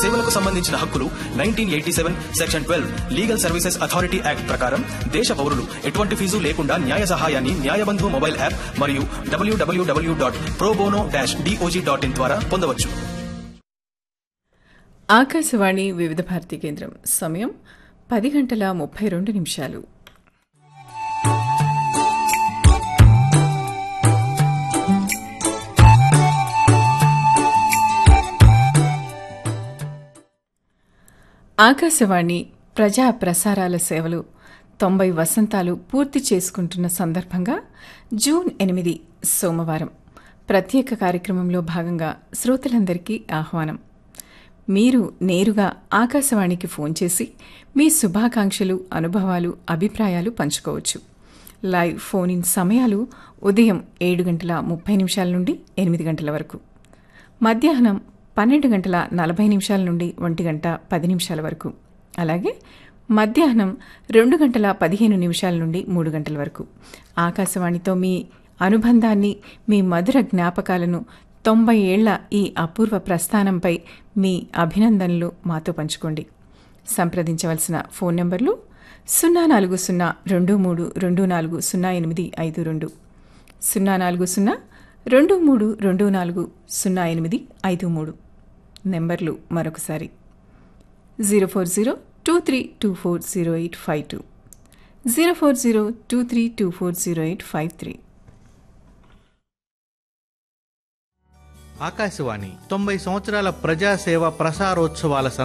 సేవలకు సంబంధించిన హక్కులు nineteen eighty seven section twelve legal services authority act ప్రకారం దేశ పౌరులు ఎటువంటి ఫీజు లేకుండా న్యాయ సహాయాన్ని న్యాయబంధు మొబైల్ యాప్ మరియు WWW dot pro bono dash DOJ dot in ద్వారా పొందవచ్చు ఆకాశవాణి వివిధ భారతి కేంద్రం సమయం పది గంటల ముప్పై రెండు నిమిషాలు ఆకాశవాణి ప్రజా ప్రసారాల సేవలు తొంభై వసంతాలు పూర్తి చేసుకుంటున్న సందర్భంగా జూన్ ఎనిమిది సోమవారం ప్రత్యేక కార్యక్రమంలో భాగంగా శ్రోతలందరికీ ఆహ్వానం మీరు నేరుగా ఆకాశవాణికి ఫోన్ చేసి మీ శుభాకాంక్షలు అనుభవాలు అభిప్రాయాలు పంచుకోవచ్చు లైవ్ ఫోన్ ఇన్ సమయాలు ఉదయం ఏడు గంటల ముప్పై నిమిషాల నుండి ఎనిమిది గంటల వరకు మధ్యాహ్నం పన్నెండు గంటల నలభై నిమిషాల నుండి ఒంటి గంట పది నిమిషాల వరకు అలాగే మధ్యాహ్నం రెండు గంటల పదిహేను నిమిషాల నుండి మూడు గంటల వరకు ఆకాశవాణితో మీ అనుబంధాన్ని మీ మధుర జ్ఞాపకాలను తొంభై ఏళ్ల ఈ అపూర్వ ప్రస్థానంపై మీ అభినందనలు మాతో పంచుకోండి సంప్రదించవలసిన ఫోన్ నంబర్లు సున్నా నాలుగు సున్నా రెండు మూడు రెండు నాలుగు సున్నా ఎనిమిది ఐదు రెండు సున్నా నాలుగు సున్నా రెండు మూడు రెండు నాలుగు సున్నా ఎనిమిది ఐదు మూడు నెంబర్లు మరొకసారి zero four zero two three two four zero eight five two zero four zero two three two four zero eight five three Akashvani తొంభై సంవత్సరాల ప్రజాసేవ ప్రసారోత్సవాల